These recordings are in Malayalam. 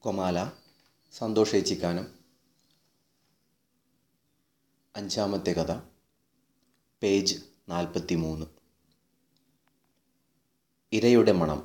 കൊമാല സന്തോഷ് ഏച്ചിക്കാനം അഞ്ചാമത്തെ കഥ പേജ് നാൽപ്പത്തി മൂന്ന് ഇരയുടെ മണം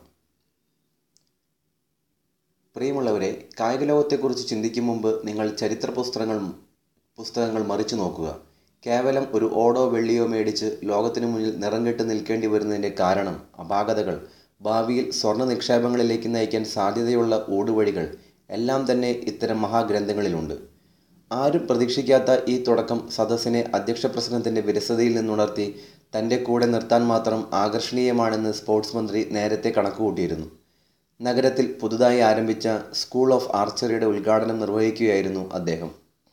പ്രിയമുള്ളവരെ കായിക ലോകത്തെക്കുറിച്ച് ചിന്തിക്കും മുമ്പ് നിങ്ങൾ ചരിത്ര പുസ്തകങ്ങൾ പുസ്തകങ്ങൾ മറിച്ചു നോക്കുക കേവലം ഒരു ഓടോ വെള്ളിയോ മേടിച്ച് ലോകത്തിനു മുന്നിൽ നിറം കെട്ട് നിൽക്കേണ്ടി വരുന്നതിൻ്റെ കാരണം അപാകതകൾ ഭാവിയിൽ സ്വർണ്ണ നിക്ഷേപങ്ങളിലേക്ക് നയിക്കാൻ സാധ്യതയുള്ള ഊടുവഴികൾ എല്ലാം തന്നെ ഇത്തരം മഹാഗ്രന്ഥങ്ങളിലുണ്ട് ആരും പ്രതീക്ഷിക്കാത്ത ഈ തുടക്കം സദസ്സിനെ അധ്യക്ഷ പ്രസംഗത്തിൻ്റെ വിരസതയിൽ നിന്നുണർത്തി തൻ്റെ കൂടെ നിർത്താൻ മാത്രം ആകർഷണീയമാണെന്ന് സ്പോർട്സ് മന്ത്രി നേരത്തെ കണക്കുകൂട്ടിയിരുന്നു നഗരത്തിൽ പുതുതായി ആരംഭിച്ച സ്കൂൾ ഓഫ് ആർച്ചറിയുടെ ഉദ്ഘാടനം നിർവഹിക്കുകയായിരുന്നു അദ്ദേഹം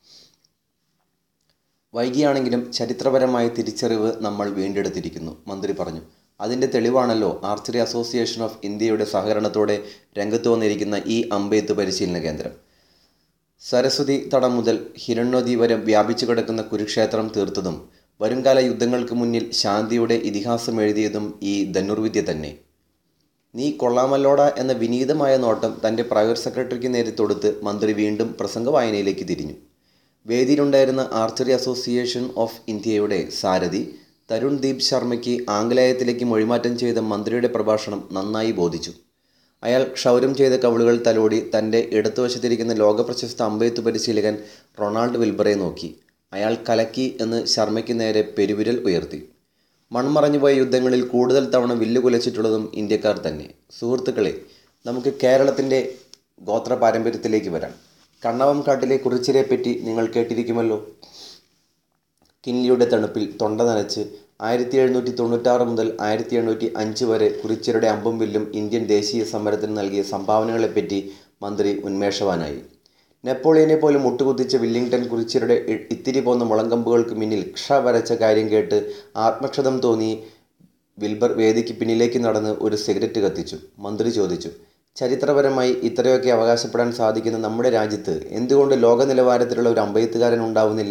വൈകിയാണെങ്കിലും ചരിത്രപരമായ തിരിച്ചറിവ് നമ്മൾ വീണ്ടെടുത്തിരിക്കുന്നു മന്ത്രി പറഞ്ഞു അതിൻ്റെ തെളിവാണല്ലോ ആർച്ചറി അസോസിയേഷൻ ഓഫ് ഇന്ത്യയുടെ സഹകരണത്തോടെ രംഗത്ത് വന്നിരിക്കുന്ന ഈ അമ്പെയ്ത്ത് പരിശീലന കേന്ദ്രം സരസ്വതി തടം മുതൽ ഹിരണ്യനദി വരെ വ്യാപിച്ചു കിടക്കുന്ന കുരുക്ഷേത്രം തീർത്തതും വരുംകാല യുദ്ധങ്ങൾക്ക് മുന്നിൽ ശാന്തിയുടെ ഇതിഹാസം എഴുതിയതും ഈ ധനുർവിദ്യ തന്നെ നീ കൊള്ളാമല്ലോട എന്ന വിനീതമായ നോട്ടം തൻ്റെ പ്രൈവറ്റ് സെക്രട്ടറിക്ക് നേരെ തൊടുത്ത് മന്ത്രി വീണ്ടും പ്രസംഗ വായനയിലേക്ക് തിരിഞ്ഞു വേദിയിലുണ്ടായിരുന്ന ആർച്ചറി അസോസിയേഷൻ ഓഫ് ഇന്ത്യയുടെ സാരഥി തരുൺ ദീപ് ശർമ്മയ്ക്ക് ആംഗലേയത്തിലേക്ക് മൊഴിമാറ്റം ചെയ്ത മന്ത്രിയുടെ പ്രഭാഷണം നന്നായി ബോധിച്ചു അയാൾ ക്ഷൗരം ചെയ്ത കവിളുകൾ തലോടി തൻ്റെ ഇടതുവശത്തിരിക്കുന്ന ലോകപ്രശസ്ത അമ്പെയ്ത്ത് പരിശീലകൻ റൊണാൾഡ് വിൽബറെ നോക്കി അയാൾ കലക്കി എന്ന് ശർമ്മയ്ക്ക് നേരെ പെരുവിരൽ ഉയർത്തി മൺമറഞ്ഞുപോയ യുദ്ധങ്ങളിൽ കൂടുതൽ തവണ വില്ല് കുലച്ചിട്ടുള്ളതും ഇന്ത്യക്കാർ തന്നെ സുഹൃത്തുക്കളെ നമുക്ക് കേരളത്തിൻ്റെ ഗോത്ര പാരമ്പര്യത്തിലേക്ക് വരാം കണ്ണവം കാട്ടിലെ കുറിച്ചിരെ പറ്റി നിങ്ങൾ കേട്ടിരിക്കുമല്ലോ കിൻലിയുടെ തണുപ്പിൽ തൊണ്ട നനച്ച് ആയിരത്തി എഴുന്നൂറ്റി തൊണ്ണൂറ്റാറ് മുതൽ ആയിരത്തി എണ്ണൂറ്റി അഞ്ച് വരെ കുറിച്യരുടെ അമ്പും വില്ലും ഇന്ത്യൻ ദേശീയ സമരത്തിന് നൽകിയ സംഭാവനകളെപ്പറ്റി മന്ത്രി ഉന്മേഷവാനായി നെപ്പോളിയനെ പോലും മുട്ടുകുത്തിച്ച വില്ലിംഗ്ടൺ കുറിച്യരുടെ ഇത്തിരി പോന്ന മുളങ്കമ്പുകൾക്ക് മുന്നിൽ ക്ഷ വരച്ച കാര്യം കേട്ട് ആത്മക്ഷതം തോന്നി വിൽബർ വേദിക്ക് പിന്നിലേക്ക് നടന്ന് ഒരു സിഗരറ്റ് കത്തിച്ചു മന്ത്രി ചോദിച്ചു ചരിത്രപരമായി ഇത്രയൊക്കെ അവകാശപ്പെടാൻ സാധിക്കുന്ന നമ്മുടെ രാജ്യത്ത് എന്തുകൊണ്ട് ലോക നിലവാരത്തിലുള്ള ഒരു അമ്പെയ്ത്തുകാരൻ ഉണ്ടാവുന്നില്ല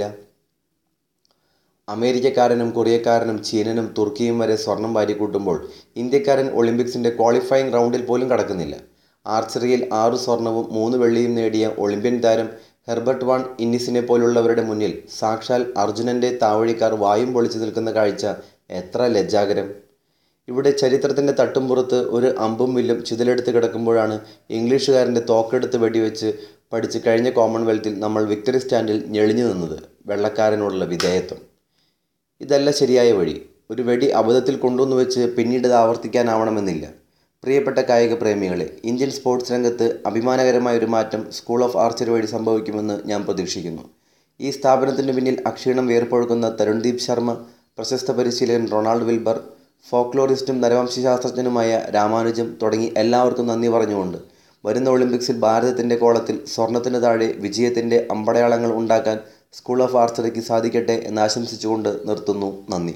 അമേരിക്കക്കാരനും കൊറിയക്കാരനും ചീനനും തുർക്കിയും വരെ സ്വർണം വാരിക്കൂട്ടുമ്പോൾ ഇന്ത്യക്കാരൻ ഒളിമ്പിക്സിൻ്റെ ക്വാളിഫയിങ് റൗണ്ടിൽ പോലും കടക്കുന്നില്ല ആർച്ചറിയിൽ ആറ് സ്വർണവും മൂന്ന് വെള്ളിയും നേടിയ ഒളിമ്പ്യൻ താരം ഹെർബർട്ട് വാൺ ഇന്നിസിനെ പോലുള്ളവരുടെ മുന്നിൽ സാക്ഷാൽ അർജുനൻ്റെ താവഴിക്കാർ വായും പൊളിച്ചു നിൽക്കുന്ന കാഴ്ച എത്ര ലജ്ജാകരം ഇവിടെ ചരിത്രത്തിൻ്റെ തട്ടുംപുറത്ത് ഒരു അമ്പും വില്ലും ചിതലെടുത്ത് കിടക്കുമ്പോഴാണ് ഇംഗ്ലീഷുകാരൻ്റെ തോക്കെടുത്ത് വെടിവെച്ച് പഠിച്ച് കഴിഞ്ഞ കോമൺവെൽത്തിൽ നമ്മൾ വിക്ടറി സ്റ്റാൻഡിൽ ഞെളിഞ്ഞു നിന്നത് വെള്ളക്കാരനോടുള്ള വിധേയത്വം ഇതല്ല ശരിയായ വഴി ഒരു വെടി അബദ്ധത്തിൽ കൊണ്ടുവന്നു വെച്ച് പിന്നീട് ഇത് ആവർത്തിക്കാനാവണമെന്നില്ല പ്രിയപ്പെട്ട കായിക പ്രേമികളെ ഇന്ത്യൻ സ്പോർട്സ് രംഗത്ത് അഭിമാനകരമായ ഒരു മാറ്റം സ്കൂൾ ഓഫ് ആർച്ചറി വഴി സംഭവിക്കുമെന്ന് ഞാൻ പ്രതീക്ഷിക്കുന്നു ഈ സ്ഥാപനത്തിന് പിന്നിൽ അക്ഷീണം വേർപ്പൊഴുക്കുന്ന തരുൺദീപ് ശർമ്മ പ്രശസ്ത പരിശീലകൻ റൊണാൾഡ് വിൽബർ ഫോക്ലോറിസ്റ്റും നരവംശശാസ്ത്രജ്ഞനുമായ രാമാനുജം തുടങ്ങി എല്ലാവർക്കും നന്ദി പറഞ്ഞുകൊണ്ട് വരുന്ന ഒളിമ്പിക്സിൽ ഭാരതത്തിൻ്റെ കോളത്തിൽ സ്വർണത്തിന് താഴെ വിജയത്തിൻ്റെ അമ്പടയാളങ്ങൾ ഉണ്ടാക്കാൻ സ്കൂൾ ഓഫ് ആർച്ചറിക്ക് സാധിക്കട്ടെ എന്ന് ആശംസിച്ചുകൊണ്ട് നിർത്തുന്നു നന്ദി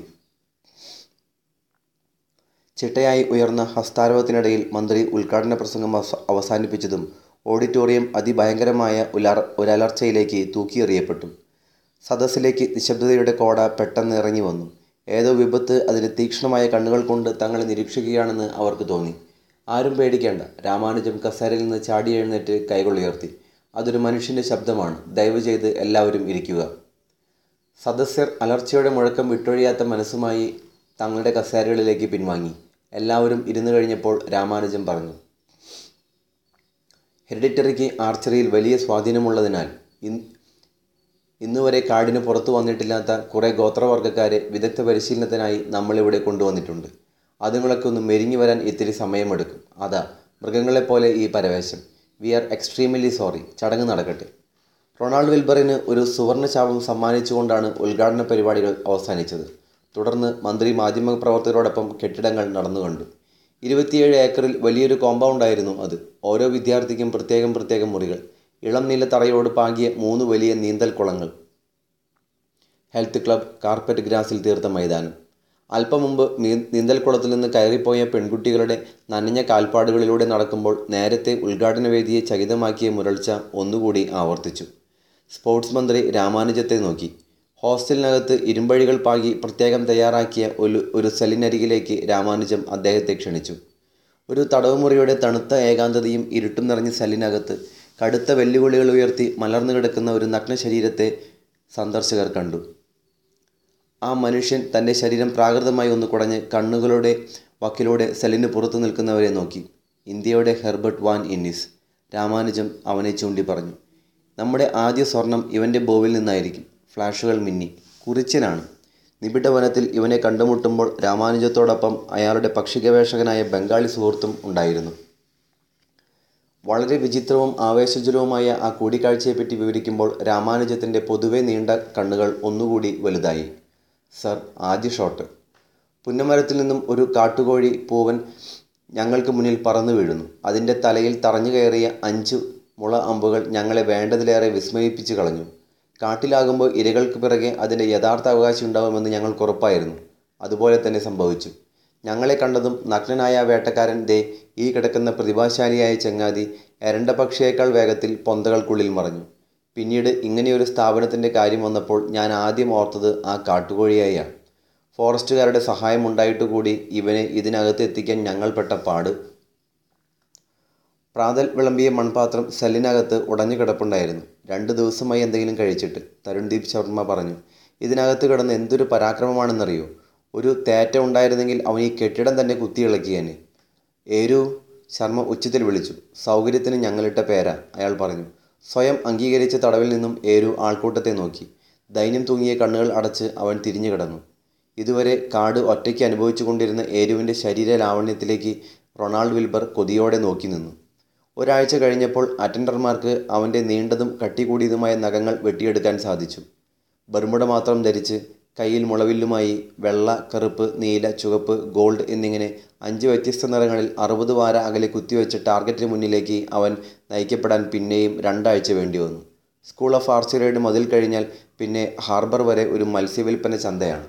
ചിട്ടയായി ഉയർന്ന ഹസ്താരവത്തിനിടയിൽ മന്ത്രി ഉദ്ഘാടന പ്രസംഗം അവസാനിപ്പിച്ചതും ഓഡിറ്റോറിയം അതിഭയങ്കരമായ ഉലർ ഒരലർച്ചയിലേക്ക് തൂക്കിയെറിയപ്പെട്ടു സദസ്സിലേക്ക് നിശബ്ദതയുടെ കോട പെട്ടെന്ന് ഇറങ്ങി വന്നു ഏതോ വിപത്ത് അതിന് തീക്ഷ്ണമായ കണ്ണുകൾ കൊണ്ട് തങ്ങളെ നിരീക്ഷിക്കുകയാണെന്ന് അവർക്ക് തോന്നി ആരും പേടിക്കേണ്ട രാമാനുജം കസേരയിൽ നിന്ന് ചാടി എഴുന്നേറ്റ് കൈകൾ ഉയർത്തി അതൊരു മനുഷ്യൻ്റെ ശബ്ദമാണ് ദയവ് ചെയ്ത് എല്ലാവരും ഇരിക്കുക സദസ്യർ അലർച്ചയുടെ മുഴക്കം വിട്ടൊഴിയാത്ത മനസ്സുമായി തങ്ങളുടെ കസേരകളിലേക്ക് പിൻവാങ്ങി എല്ലാവരും ഇരുന്നു കഴിഞ്ഞപ്പോൾ രാമാനുജം പറഞ്ഞു ഹെറിഡിറ്ററിക്ക് ആർച്ചറിയിൽ വലിയ സ്വാധീനമുള്ളതിനാൽ ഇന്നുവരെ കാടിന് പുറത്തു വന്നിട്ടില്ലാത്ത കുറേ ഗോത്രവർഗ്ഗക്കാരെ വിദഗ്ധ പരിശീലനത്തിനായി നമ്മളിവിടെ കൊണ്ടുവന്നിട്ടുണ്ട് അതുങ്ങളൊക്കെ ഒന്ന് മെരിഞ്ഞു വരാൻ ഇത്തിരി സമയമെടുക്കും അതാ മൃഗങ്ങളെപ്പോലെ ഈ പരവേശം വി ആർ എക്സ്ട്രീംലി സോറി ചടങ്ങ് നടക്കട്ടെ റൊണാൾഡ് വിൽബറിന് ഒരു സുവർണ ശാപം സമ്മാനിച്ചുകൊണ്ടാണ് ഉദ്ഘാടന പരിപാടികൾ അവസാനിച്ചത് തുടർന്ന് മന്ത്രി മാധ്യമപ്രവർത്തകരോടൊപ്പം കെട്ടിടങ്ങൾ നടന്നു കണ്ടു ഇരുപത്തിയേഴ് ഏക്കറിൽ വലിയൊരു കോമ്പൗണ്ടായിരുന്നു അത് ഓരോ വിദ്യാർത്ഥിക്കും പ്രത്യേകം പ്രത്യേകം മുറികൾ ഇളം നീല തറയോട് പാകിയ മൂന്ന് വലിയ നീന്തൽ കുളങ്ങൾ ഹെൽത്ത് ക്ലബ് കാർപ്പറ്റ് ഗ്രാസിൽ തീർത്ത മൈതാനം അല്പം മുമ്പ് നീന്തൽക്കുളത്തിൽ നിന്ന് കയറിപ്പോയ പെൺകുട്ടികളുടെ നനഞ്ഞ കാൽപ്പാടുകളിലൂടെ നടക്കുമ്പോൾ നേരത്തെ ഉദ്ഘാടന വേദിയെ ചകിതമാക്കിയ മുരൾച്ച ഒന്നുകൂടി ആവർത്തിച്ചു സ്പോർട്സ് മന്ത്രി രാമാനുജത്തെ നോക്കി ഹോസ്റ്റലിനകത്ത് ഇരുമ്പഴികൾ പാകി പ്രത്യേകം തയ്യാറാക്കിയ ഒരു ഒരു സെല്ലിനരികിലേക്ക് രാമാനുജം അദ്ദേഹത്തെ ക്ഷണിച്ചു ഒരു തടവുമുറിയുടെ തണുത്ത ഏകാന്തതയും ഇരുട്ടും നിറഞ്ഞ സെല്ലിനകത്ത് കടുത്ത വെല്ലുവിളികൾ ഉയർത്തി മലർന്നു കിടക്കുന്ന ഒരു നഗ്ന ശരീരത്തെ സന്ദർശകർ കണ്ടു ആ മനുഷ്യൻ തൻ്റെ ശരീരം പ്രാകൃതമായി ഒന്ന് കുടഞ്ഞ് കണ്ണുകളുടെ വക്കിലൂടെ സെല്ലിന് പുറത്തു നിൽക്കുന്നവരെ നോക്കി ഇന്ത്യയുടെ ഹെർബർട്ട് വാൻ ഇന്നിസ് രാമാനുജം അവനെ ചൂണ്ടി പറഞ്ഞു നമ്മുടെ ആദ്യ സ്വർണം ഇവൻ്റെ ബോവിൽ നിന്നായിരിക്കും ഫ്ലാഷുകൾ മിന്നി കുറിച്യനാണ് നിബിഡ വനത്തിൽ ഇവനെ കണ്ടുമുട്ടുമ്പോൾ രാമാനുജത്തോടൊപ്പം അയാളുടെ പക്ഷിഗവേഷകനായ ബംഗാളി സുഹൃത്തും ഉണ്ടായിരുന്നു വളരെ വിചിത്രവും ആവേശജലവുമായ ആ കൂടിക്കാഴ്ചയെപ്പറ്റി വിവരിക്കുമ്പോൾ രാമാനുജത്തിൻ്റെ പൊതുവെ നീണ്ട കണ്ണുകൾ ഒന്നുകൂടി വലുതായി സർ ആദ്യ ഷോട്ട് പുന്നമരത്തിൽ നിന്നും ഒരു കാട്ടുകോഴി പൂവൻ ഞങ്ങൾക്ക് മുന്നിൽ പറന്നു വീഴുന്നു അതിൻ്റെ തലയിൽ തറഞ്ഞു കയറിയ അഞ്ച് മുള അമ്പുകൾ ഞങ്ങളെ വേണ്ടതിലേറെ വിസ്മയിപ്പിച്ചു കളഞ്ഞു കാട്ടിലാകുമ്പോൾ ഇരകൾക്ക് പിറകെ അതിൻ്റെ യഥാർത്ഥ അവകാശം ഉണ്ടാവുമെന്ന് ഞങ്ങൾക്ക് ഉറപ്പായിരുന്നു അതുപോലെ തന്നെ സംഭവിച്ചു ഞങ്ങളെ കണ്ടതും നഗ്നനായ ആ വേട്ടക്കാരൻ ദേ ഈ കിടക്കുന്ന പ്രതിഭാശാലിയായ ചങ്ങാതി എരണ്ട പക്ഷിയേക്കാൾ വേഗത്തിൽ പൊന്തകൾക്കുള്ളിൽ മറഞ്ഞു പിന്നീട് ഇങ്ങനെയൊരു സ്ഥാപനത്തിൻ്റെ കാര്യം വന്നപ്പോൾ ഞാൻ ആദ്യം ഓർത്തത് ആ കാട്ടുകോഴിയായാണ് ഫോറസ്റ്റുകാരുടെ സഹായം ഉണ്ടായിട്ട് കൂടി ഇവനെ ഇതിനകത്ത് എത്തിക്കാൻ ഞങ്ങൾ പെട്ട പാട് പ്രാതൽ വിളമ്പിയ മൺപാത്രം സെല്ലിനകത്ത് ഉടഞ്ഞു കിടപ്പുണ്ടായിരുന്നു രണ്ട് ദിവസമായി എന്തെങ്കിലും കഴിച്ചിട്ട് തരുൺദീപ് ശർമ്മ പറഞ്ഞു ഇതിനകത്ത് കിടന്ന് എന്തൊരു പരാക്രമമാണെന്നറിയോ ഒരു തേറ്റ ഉണ്ടായിരുന്നെങ്കിൽ അവൻ ഈ കെട്ടിടം തന്നെ കുത്തിയിളക്കിയേനെ ഏരു ശർമ്മ ഉച്ചത്തിൽ വിളിച്ചു സൗകര്യത്തിന് ഞങ്ങളിട്ട പേരാ അയാൾ പറഞ്ഞു സ്വയം അംഗീകരിച്ച തടവിൽ നിന്നും ഏരു ആൾക്കൂട്ടത്തെ നോക്കി ദൈന്യം തൂങ്ങിയ കണ്ണുകൾ അടച്ച് അവൻ തിരിഞ്ഞു കിടന്നു ഇതുവരെ കാട് ഒറ്റയ്ക്ക് അനുഭവിച്ചു കൊണ്ടിരുന്ന ഏരുവിൻ്റെ ശരീര ലാവണ്യത്തിലേക്ക് റൊണാൾഡ് വിൽബർ കൊതിയോടെ നോക്കി നിന്നു ഒരാഴ്ച കഴിഞ്ഞപ്പോൾ അറ്റൻഡർമാർക്ക് അവൻ്റെ നീണ്ടതും കട്ടികൂടിയതുമായ നഖങ്ങൾ വെട്ടിയെടുക്കാൻ സാധിച്ചു ബർമുട മാത്രം ധരിച്ച് കയ്യിൽ മുളവില്ലുമായി വെള്ള കറുപ്പ് നീല ചുവപ്പ് ഗോൾഡ് എന്നിങ്ങനെ അഞ്ച് വ്യത്യസ്ത നിറങ്ങളിൽ അറുപത് വാര അകലെ കുത്തിവെച്ച് ടാർഗറ്റിന് മുന്നിലേക്ക് അവൻ നയിക്കപ്പെടാൻ പിന്നെയും രണ്ടാഴ്ച വേണ്ടി വന്നു സ്കൂൾ ഓഫ് ആർച്ചറിയുടെ മതിൽ കഴിഞ്ഞാൽ പിന്നെ ഹാർബർ വരെ ഒരു മത്സ്യവിൽപ്പന ചന്തയാണ്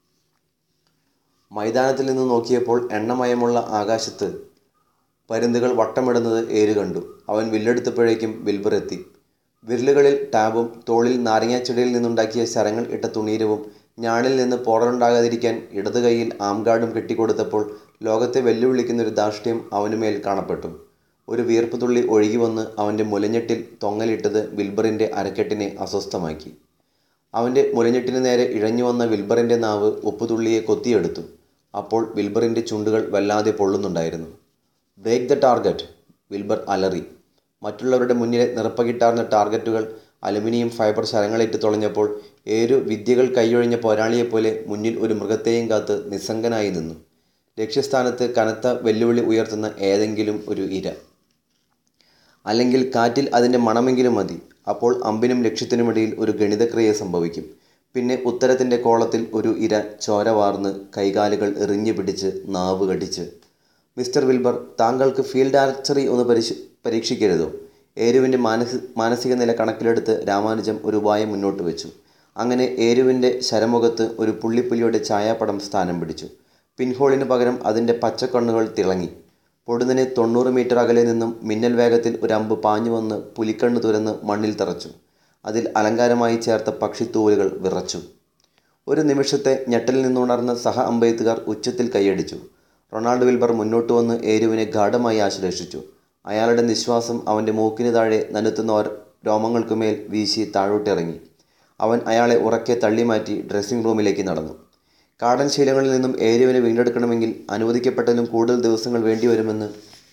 മൈതാനത്തിൽ നിന്ന് നോക്കിയപ്പോൾ എണ്ണമയമുള്ള ആകാശത്ത് പരുന്തുകൾ വട്ടമിടുന്നത് ഏരു കണ്ടു അവൻ വില്ലെടുത്തപ്പോഴേക്കും വിൽബർ എത്തി വിരലുകളിൽ ടാബും തോളിൽ നാരങ്ങാച്ചെടിയിൽ നിന്നുണ്ടാക്കിയ ശരങ്ങൾ ഇട്ട തുണീരവും ഞാണിൽ നിന്ന് പോറലുണ്ടാകാതിരിക്കാൻ ഇടതു കൈയിൽ ആംഗാർഡും കെട്ടിക്കൊടുത്തപ്പോൾ ലോകത്തെ വെല്ലുവിളിക്കുന്ന ഒരു ധാർഷ്ട്യം അവനുമേൽ കാണപ്പെട്ടു ഒരു വീർപ്പ് തുള്ളി ഒഴുകി വന്ന് അവൻ്റെ മുലഞ്ഞെട്ടിൽ തൊങ്ങലിട്ടത് വിൽബറിൻ്റെ അരക്കെട്ടിനെ അസ്വസ്ഥമാക്കി അവൻ്റെ മുലഞ്ഞെട്ടിന് നേരെ ഇഴഞ്ഞു വന്ന വിൽബറിൻ്റെ നാവ് ഉപ്പുതുള്ളിയെ കൊത്തിയെടുത്തു അപ്പോൾ വിൽബറിൻ്റെ ചുണ്ടുകൾ വല്ലാതെ പൊള്ളുന്നുണ്ടായിരുന്നു ബ്രേക്ക് ദ ടാർഗറ്റ് വിൽബർ അലറി മറ്റുള്ളവരുടെ മുന്നിലെ നിറപ്പകിട്ടാർന്ന ടാർഗറ്റുകൾ അലുമിനിയം ഫൈബർ ശരങ്ങളേറ്റ് തുളഞ്ഞപ്പോൾ ഏരു വിദ്യകൾ കൈയൊഴിഞ്ഞ പോരാളിയെപ്പോലെ മുന്നിൽ ഒരു മൃഗത്തെയും കാത്ത് നിസ്സംഗനായി നിന്നു ലക്ഷ്യസ്ഥാനത്ത് കനത്ത വെല്ലുവിളി ഉയർത്തുന്ന ഏതെങ്കിലും ഒരു ഇര അല്ലെങ്കിൽ കാറ്റിൽ അതിൻ്റെ മണമെങ്കിലും മതി അപ്പോൾ അമ്പിനും ലക്ഷ്യത്തിനുമിടയിൽ ഒരു ഗണിതക്രിയ സംഭവിക്കും പിന്നെ ഉത്തരത്തിൻ്റെ കോളത്തിൽ ഒരു ഇര ചോര വാർന്ന് കൈകാലുകൾ എറിഞ്ഞു പിടിച്ച് നാവ് കടിച്ച് മിസ്റ്റർ വിൽബർ താങ്കൾക്ക് ഫീൽഡ് ആർച്ചറി ഒന്ന് പരിശ പരീക്ഷിക്കരുതോ ഏരുവിൻ്റെ മാനസി മാനസിക നില കണക്കിലെടുത്ത് രാമാനുജം ഒരു ഉപായം മുന്നോട്ട് വെച്ചു അങ്ങനെ ഏരുവിൻ്റെ ശരമുഖത്ത് ഒരു പുള്ളിപ്പുലിയുടെ ഛായാപടം സ്ഥാനം പിടിച്ചു പിൻഹോളിന് പകരം അതിൻ്റെ പച്ചക്കണ്ണുകൾ തിളങ്ങി പൊടുന്നനെ തൊണ്ണൂറ് മീറ്റർ അകലെ നിന്നും മിന്നൽ വേഗത്തിൽ ഒരു അമ്പ് പാഞ്ഞു വന്ന് പുലിക്കണ്ണ് തുരന്ന് മണ്ണിൽ തറച്ചു അതിൽ അലങ്കാരമായി ചേർത്ത പക്ഷിത്തൂവലുകൾ വിറച്ചു ഒരു നിമിഷത്തെ ഞെട്ടലിൽ നിന്നുണർന്ന സഹ അമ്പെയ്ത്തുകാർ ഉച്ചത്തിൽ കൈയടിച്ചു റൊണാൾഡ് വിൽബർ മുന്നോട്ട് വന്ന് ഏരുവിനെ ഗാഠമായി ആശ്ലേഷിച്ചു അയാളുടെ നിശ്വാസം അവൻ്റെ മൂക്കിന് താഴെ നനുത്തുന്ന ഓരോ രോമങ്ങൾക്കുമേൽ വീശി താഴോട്ടിറങ്ങി അവൻ അയാളെ ഉറക്കെ തള്ളിമാറ്റി ഡ്രസ്സിംഗ് റൂമിലേക്ക് നടന്നു കാടൻ ശീലങ്ങളിൽ നിന്നും ഏരുവിനെ വീണ്ടെടുക്കണമെങ്കിൽ അനുവദിക്കപ്പെട്ടതിലും കൂടുതൽ ദിവസങ്ങൾ വേണ്ടിവരുമെന്ന്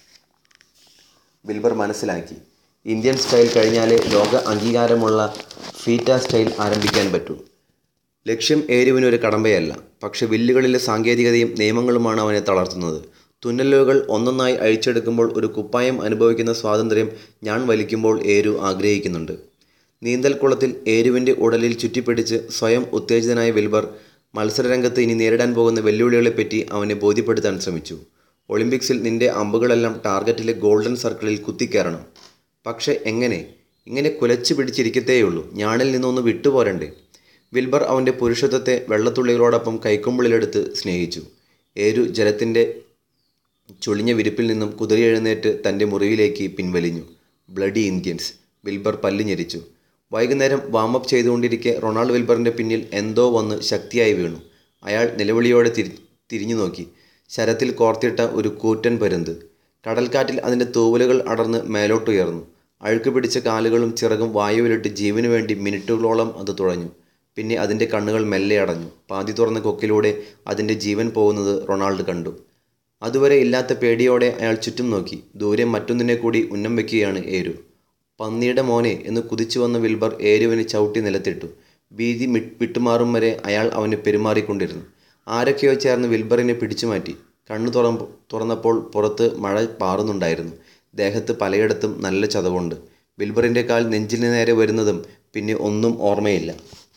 വിൽബർ മനസ്സിലാക്കി ഇന്ത്യൻ സ്റ്റൈൽ കഴിഞ്ഞാലേ ലോക അംഗീകാരമുള്ള ഫീറ്റ സ്റ്റൈൽ ആരംഭിക്കാൻ പറ്റൂ ലക്ഷ്യം ഏരുവിനൊരു കടമ്പയല്ല പക്ഷെ വില്ലുകളിലെ സാങ്കേതികതയും നിയമങ്ങളുമാണ് അവനെ തളർത്തുന്നത് തുന്നലുകൾ ഒന്നൊന്നായി അഴിച്ചെടുക്കുമ്പോൾ ഒരു കുപ്പായം അനുഭവിക്കുന്ന സ്വാതന്ത്ര്യം ഞാൻ വലിക്കുമ്പോൾ ഏരു ആഗ്രഹിക്കുന്നുണ്ട് നീന്തൽക്കുളത്തിൽ ഏരുവിൻ്റെ ഉടലിൽ ചുറ്റിപ്പിടിച്ച് സ്വയം ഉത്തേജിതനായ വിൽബർ മത്സരരംഗത്ത് ഇനി നേരിടാൻ പോകുന്ന വെല്ലുവിളികളെപ്പറ്റി അവനെ ബോധ്യപ്പെടുത്താൻ ശ്രമിച്ചു ഒളിമ്പിക്സിൽ നിന്റെ അമ്പുകളെല്ലാം ടാർഗറ്റിലെ ഗോൾഡൻ സർക്കിളിൽ കുത്തിക്കയറണം പക്ഷെ എങ്ങനെ ഇങ്ങനെ കുലച്ചു പിടിച്ചിരിക്കത്തേയുള്ളൂ ഞാണിൽ നിന്നൊന്ന് വിട്ടുപോരണ്ടേ വിൽബർ അവൻ്റെ പുരുഷത്വത്തെ വെള്ളത്തുള്ളികളോടൊപ്പം കൈക്കുമ്പിളിലെടുത്ത് സ്നേഹിച്ചു ഏരു ജലത്തിൻ്റെ ചുളിഞ്ഞ വിരിപ്പിൽ നിന്നും കുതിരയെഴുന്നേറ്റ് തൻ്റെ മുറിവിലേക്ക് പിൻവലിഞ്ഞു ബ്ലഡി ഇന്ത്യൻസ് വിൽബർ പല്ലുഞെരിച്ചു വൈകുന്നേരം വാമപ്പ് ചെയ്തുകൊണ്ടിരിക്കെ റൊണാൾഡ് വിൽബറിൻ്റെ പിന്നിൽ എന്തോ വന്ന് ശക്തിയായി വീണു അയാൾ നിലവിളിയോടെ തിരി തിരിഞ്ഞു നോക്കി ശരത്തിൽ കോർത്തിട്ട ഒരു കൂറ്റൻ പരുന്ത് കടൽക്കാറ്റിൽ അതിൻ്റെ തൂവലുകൾ അടർന്ന് മേലോട്ടുയർന്നു അഴുക്ക് പിടിച്ച കാലുകളും ചിറകും വായുവിലിട്ട് ജീവനു വേണ്ടി മിനിറ്റുകളോളം അത് തുഴഞ്ഞു പിന്നെ അതിൻ്റെ കണ്ണുകൾ മെല്ലെ അടഞ്ഞു പാതി തുറന്ന കൊക്കിലൂടെ അതിൻ്റെ ജീവൻ പോകുന്നത് റൊണാൾഡ് കണ്ടു അതുവരെ ഇല്ലാത്ത പേടിയോടെ അയാൾ ചുറ്റും നോക്കി ദൂരെ മറ്റൊന്നിനെ കൂടി ഉന്നം വയ്ക്കുകയാണ് ഏരു പന്നിയുടെ മോനെ എന്ന് കുതിച്ചു വന്ന വിൽബർ ഏരുവിന് ചവിട്ടി നിലത്തിട്ടു ഭീതി മി വിട്ടുമാറും വരെ അയാൾ അവന് പെരുമാറിക്കൊണ്ടിരുന്നു ആരൊക്കെയോ ചേർന്ന് വിൽബറിനെ പിടിച്ചു മാറ്റി കണ്ണു തുറ തുറന്നപ്പോൾ പുറത്ത് മഴ പാറുന്നുണ്ടായിരുന്നു ദേഹത്ത് പലയിടത്തും നല്ല ചതവുണ്ട് വിൽബറിൻ്റെ കാൽ നെഞ്ചിന് നേരെ വരുന്നതും പിന്നെ ഒന്നും ഓർമ്മയില്ല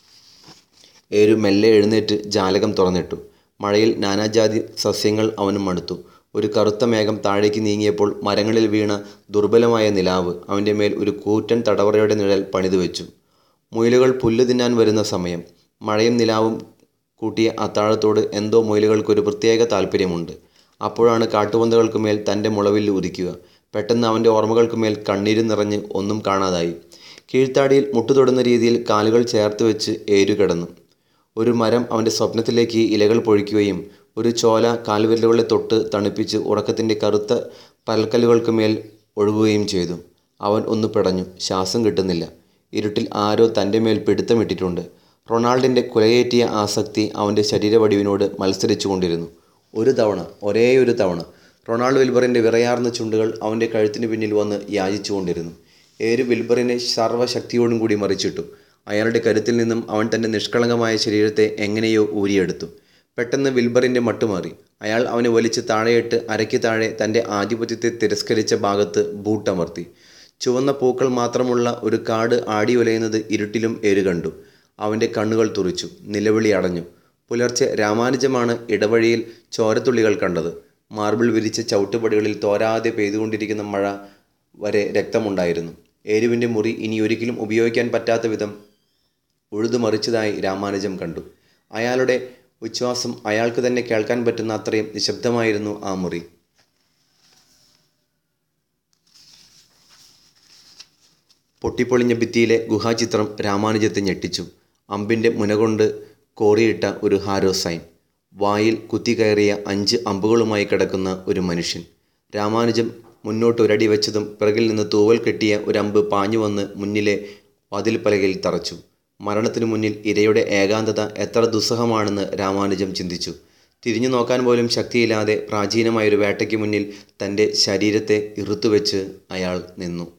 ഏരു മെല്ലെ എഴുന്നേറ്റ് ജാലകം തുറന്നിട്ടു മഴയിൽ നാനാജാതി സസ്യങ്ങൾ അവനും മടുത്തു ഒരു കറുത്ത മേഘം താഴേക്ക് നീങ്ങിയപ്പോൾ മരങ്ങളിൽ വീണ ദുർബലമായ നിലാവ് അവൻ്റെ മേൽ ഒരു കൂറ്റൻ തടവറയുടെ നിഴൽ പണിതു വെച്ചു മുയലുകൾ പുല്ല് തിന്നാൻ വരുന്ന സമയം മഴയും നിലാവും കൂട്ടിയ അത്താഴത്തോട് എന്തോ മുയലുകൾക്കൊരു പ്രത്യേക താല്പര്യമുണ്ട് അപ്പോഴാണ് കാട്ടുപന്തകൾക്ക് മേൽ തൻ്റെ മുളവിൽ ഉദിക്കുക പെട്ടെന്ന് അവൻ്റെ ഓർമ്മകൾക്ക് മേൽ കണ്ണീര് നിറഞ്ഞ് ഒന്നും കാണാതായി കീഴ്ത്താടിയിൽ മുട്ടുതൊടുന്ന രീതിയിൽ കാലുകൾ ചേർത്ത് വെച്ച് ഏരു കിടന്നു ഒരു മരം അവൻ്റെ സ്വപ്നത്തിലേക്ക് ഇലകൾ പൊഴിക്കുകയും ഒരു ചോല കാൽവിരലുകളെ തൊട്ട് തണുപ്പിച്ച് ഉറക്കത്തിൻ്റെ കറുത്ത പരൽക്കല്ലുകൾക്ക് മേൽ ഒഴുകുകയും ചെയ്തു അവൻ ഒന്ന് പിടഞ്ഞു ശ്വാസം കിട്ടുന്നില്ല ഇരുട്ടിൽ ആരോ തൻ്റെ മേൽ പിടുത്തമിട്ടിട്ടുണ്ട് റൊണാൾഡിൻ്റെ കുലയേറ്റിയ ആസക്തി അവൻ്റെ ശരീരവടിവിനോട് മത്സരിച്ചു കൊണ്ടിരുന്നു ഒരു തവണ ഒരേ ഒരു തവണ റൊണാൾഡ് വിൽബറിൻ്റെ വിറയാർന്ന ചുണ്ടുകൾ അവൻ്റെ കഴുത്തിന് പിന്നിൽ വന്ന് യാചിച്ചു കൊണ്ടിരുന്നു ഏരു വിൽബറിനെ സർവ്വശക്തിയോടും കൂടി മറിച്ചിട്ടു അയാളുടെ കരുത്തിൽ നിന്നും അവൻ തൻ്റെ നിഷ്കളങ്കമായ ശരീരത്തെ എങ്ങനെയോ ഊരിയെടുത്തു പെട്ടെന്ന് വിൽബറിൻ്റെ മട്ടുമാറി അയാൾ അവനെ വലിച്ച് താഴെയിട്ട് അരയ്ക്ക് താഴെ തൻ്റെ ആധിപത്യത്തെ തിരസ്കരിച്ച ഭാഗത്ത് ബൂട്ടമർത്തി ചുവന്ന പൂക്കൾ മാത്രമുള്ള ഒരു കാട് ആടി ഉലയുന്നത് ഇരുട്ടിലും ഏരു കണ്ടു അവൻ്റെ കണ്ണുകൾ തുറിച്ചു നിലവിളി അടഞ്ഞു പുലർച്ചെ രാമാനുജമാണ് ഇടവഴിയിൽ ചോരത്തുള്ളികൾ കണ്ടത് മാർബിൾ വിരിച്ച ചവിട്ടുപടികളിൽ തോരാതെ പെയ്തുകൊണ്ടിരിക്കുന്ന മഴ വരെ രക്തമുണ്ടായിരുന്നു ഏരുവിൻ്റെ മുറി ഇനി ഒരിക്കലും ഉപയോഗിക്കാൻ പറ്റാത്ത വിധം ഉഴുതുമറിച്ചതായി രാമാനുജം കണ്ടു അയാളുടെ ഉച്ഛ്വാസം അയാൾക്ക് തന്നെ കേൾക്കാൻ പറ്റുന്ന അത്രയും നിശബ്ദമായിരുന്നു ആ മുറി പൊട്ടിപ്പൊളിഞ്ഞ ഭിത്തിയിലെ ഗുഹാചിത്രം രാമാനുജത്തെ ഞെട്ടിച്ചു അമ്പിൻ്റെ മുനകൊണ്ട് കോറിയിട്ട ഒരു ഹാരോ സൈൻ വായിൽ കുത്തിക്കയറിയ അഞ്ച് അമ്പുകളുമായി കിടക്കുന്ന ഒരു മനുഷ്യൻ രാമാനുജം മുന്നോട്ട് ഒരടി വെച്ചതും പിറകിൽ നിന്ന് തൂവൽ കെട്ടിയ ഒരമ്പ് പാഞ്ഞു വന്ന് മുന്നിലെ വാതിൽപ്പലകയിൽ തറച്ചു മരണത്തിനു മുന്നിൽ ഇരയുടെ ഏകാന്തത എത്ര ദുസ്സഹമാണെന്ന് രാമാനുജം ചിന്തിച്ചു തിരിഞ്ഞു നോക്കാൻ പോലും ശക്തിയില്ലാതെ പ്രാചീനമായൊരു വേട്ടയ്ക്ക് മുന്നിൽ തൻ്റെ ശരീരത്തെ ഇറുത്തുവെച്ച് അയാൾ നിന്നു